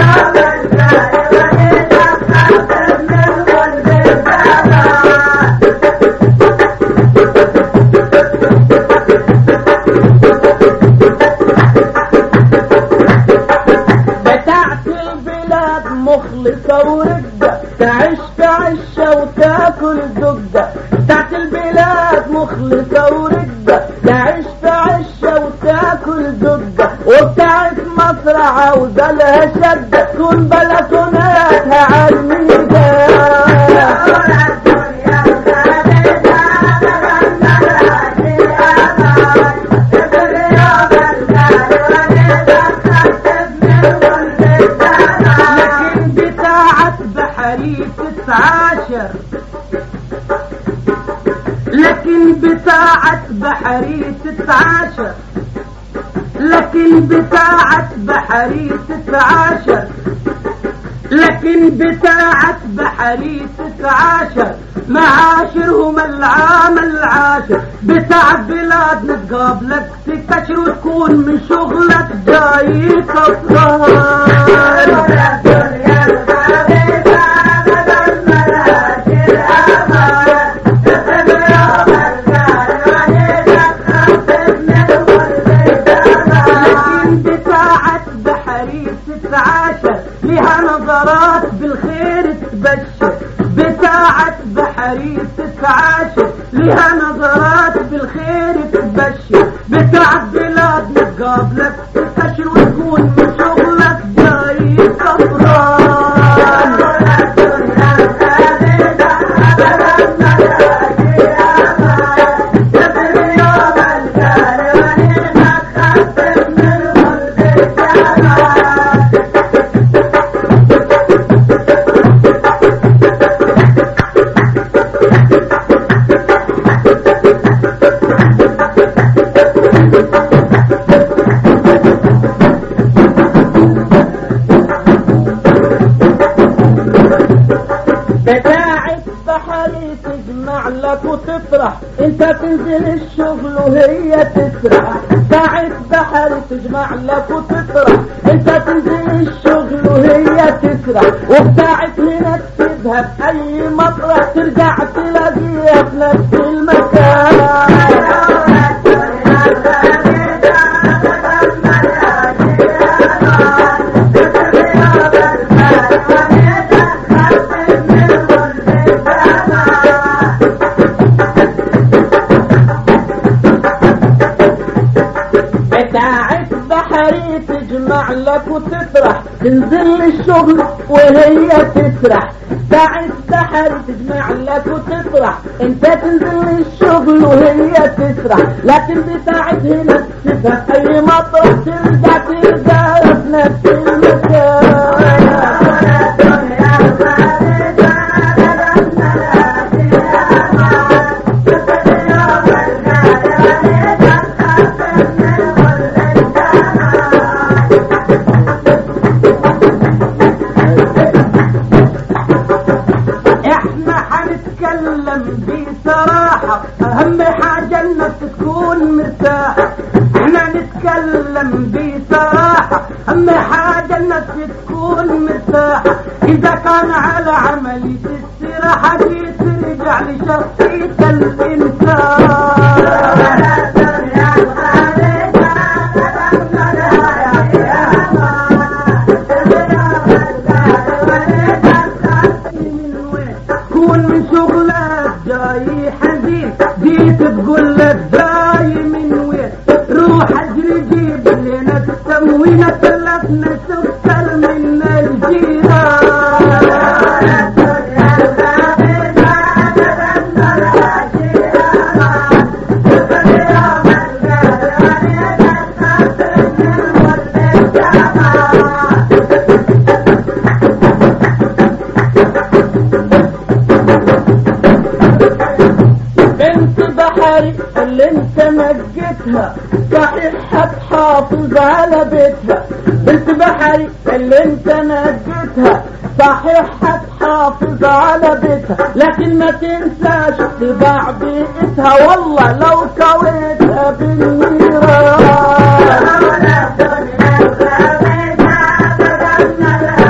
بتاعت البلاد مخلصة وردة تعيش في عشة وتاكل زبدة بتاعت البلاد مخلصة وردة تعيش في عشة وتاكل زبدة وبتاعت مصر عاوزة لها شدة تكون بلكوناتها عالميدان لكن بتاعت بحري تتعاشر لكن بتاعت بحري تتعاشر لكن بتاعت بحري تتعاشر لكن بتاعت بحري تتعاشر معاشرهم العام العاشر بتاع بلاد نتقابلك تكشر وتكون من شغلك جاي كفار لكن بتاعت بحري تتعاشر لها نظرات بالخير تبشر بتاعت بحري تتعاشر لها نظرات بالخير تبشر بتاعت بلاد مقابلك تكشر وتكون من شغلك جاي كفران بتاعت بحري تجمع لك وتفرح انت تنزل الشغل وهي تسرح بتاعت بحري تجمع لك وتفرح انت تنزل الشغل وهي تسرح وبتاعت هنا تسيبها بأي مطرح ترجع تلاقيها في نفس المكان بتاعت بحري تجمع لك وتفرح تنزل الشغل وهي تسرح بتاعت بحري تجمع لك وتفرح انت تنزل الشغل وهي تسرح لكن بتاعت هنا تسيبها في اي مطرح ترجع تلقاها في نفس المكان احنا حنتكلم بصراحة اهم حاجة النفس تكون مرتاحة احنا نتكلم بصراحة اهم حاجة النفس تكون مرتاحة اذا كان على عملية السراحة دي ترجع لشخصية الانسان كون من شغلك جاي حزين جيت تقول لك جاي من وين روح اجري جيب لنا التموين كلفنا سكر من الجيران بنت بحري اللي انت مجتها صحيح هتحافظ على بيتها بنت بحري اللي انت مجتها صحيح هتحافظ على بيتها لكن ما تنساش تباع بيئتها والله لو كويتها بالنيران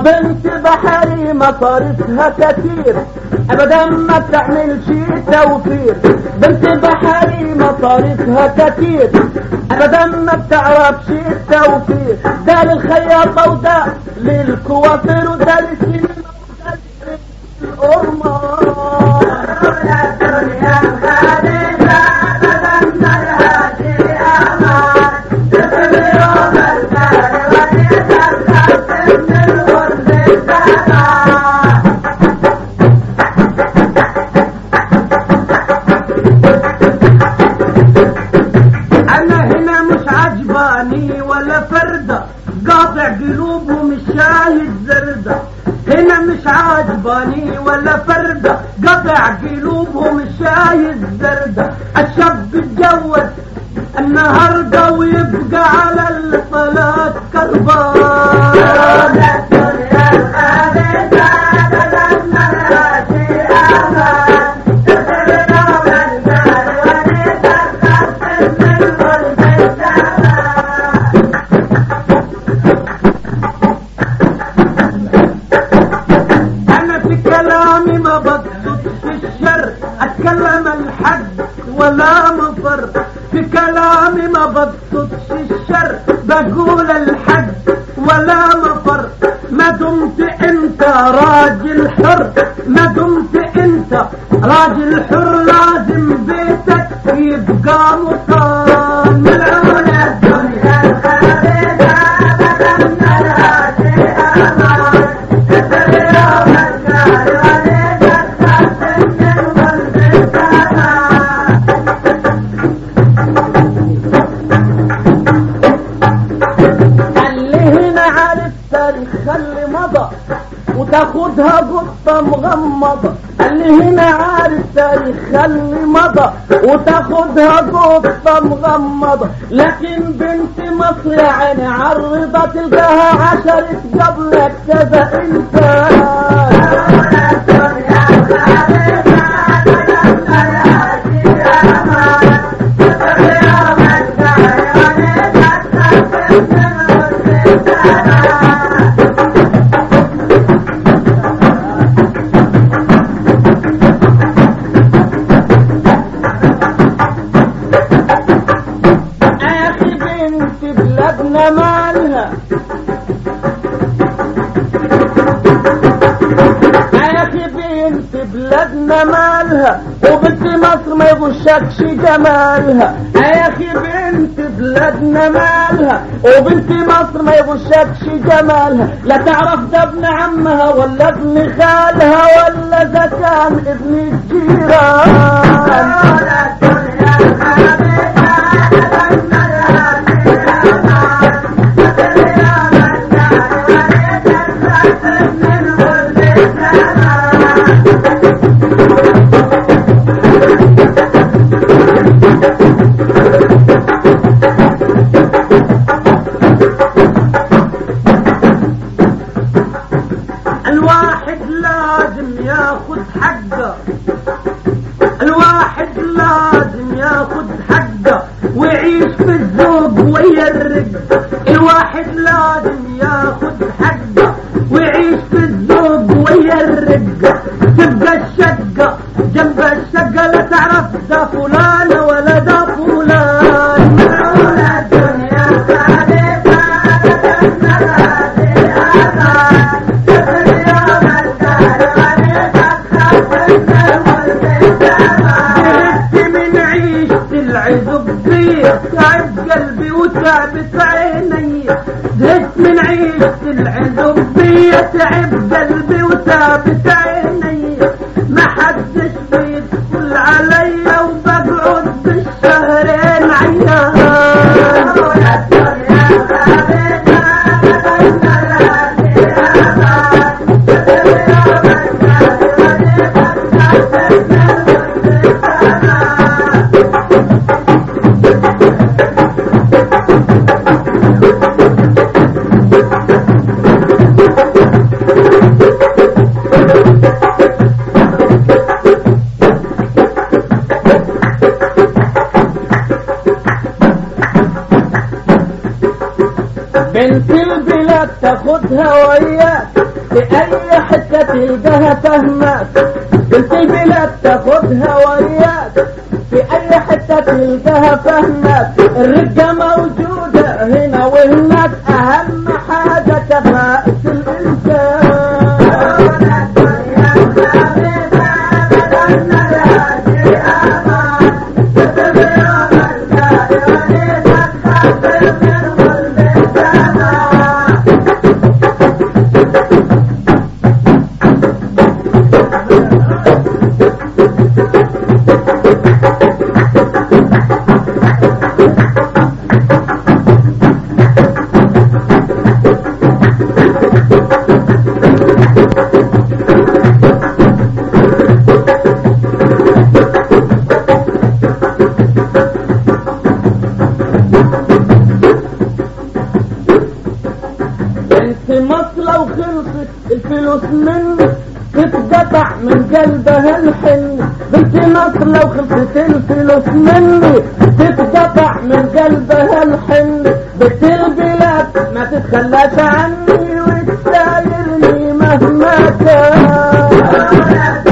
بنت بحري مصاريفها كتير ابدا ما بتعملش توفير بنت بحري مصاريفها كتير ابدا ما بتعرفش التوفير ده للخياطة وده للكوافير وده للسينما وده انا هنا مش عجباني ولا فردة قاطع قلوبهم الشاهد زردة هنا مش عجباني ولا فردة قاطع قلوبهم الشاهد زردة الشاب اتجوز النهاردة ويبقى على الصلاة كربان انا في كلامي ما بقصد في الشر اتكلم الحق ولا مفر في كلامي ما بقصد في الشر بقول الحق ولا مفر ما دمت انت راجل حر ما دمت انت راجل حر لازم بيتك يبقى مصان ملعون الدنيا الخالدة اللي هنا عارف تاريخ اللي مضى وتاخدها قطة مغمضة اللي هنا عارف تاريخ اللي مضى وتاخدها قطة مغمضة لكن بنت مصر يا عيني عرضة تلقاها عشرة قبلك كذا انسان اخي بنت بلادنا مالها اخي بنت بلادنا مالها وبنت مصر ما يغشكش جمالها اخي بنت بلادنا مالها وبنت مصر ما يغشكش جمالها لا تعرف ده ابن عمها ولا ابن خالها ولا اذا كان ابن الجيران الواحد لازم ياخد حقه الواحد لازم ياخد حقه ويعيش في الذوق ويرق الواحد لازم ياخد حقه ويعيش في الذوق ويرق تبقى الشقة جنب الشقة لا تعرف ده فلان ولا ده فلان ملعون الدنيا زهقت من عيشة العزبية تعب قلبي وتعبت عيني زهقت من عيشة العزبية تعب قلبي وتعبت عيني ما حدش بيدخل عليا وبقعد بالشهرين عيان تاخدها وياك في اي حتة تلقاها فهمك بنت البلاد تاخدها وياك في اي حتة تلقاها فهمك الرجة موجودة هنا وهناك اهم حاجة كفاءة الانسان انت مصر لو خلصت الفلوس مني تتقطع من قلبها الحن بنت مصر لو خلصت الفلوس مني تتقطع من قلبها الحن بنت البلاد ما تتخلاش عني وتسايرني مهما كان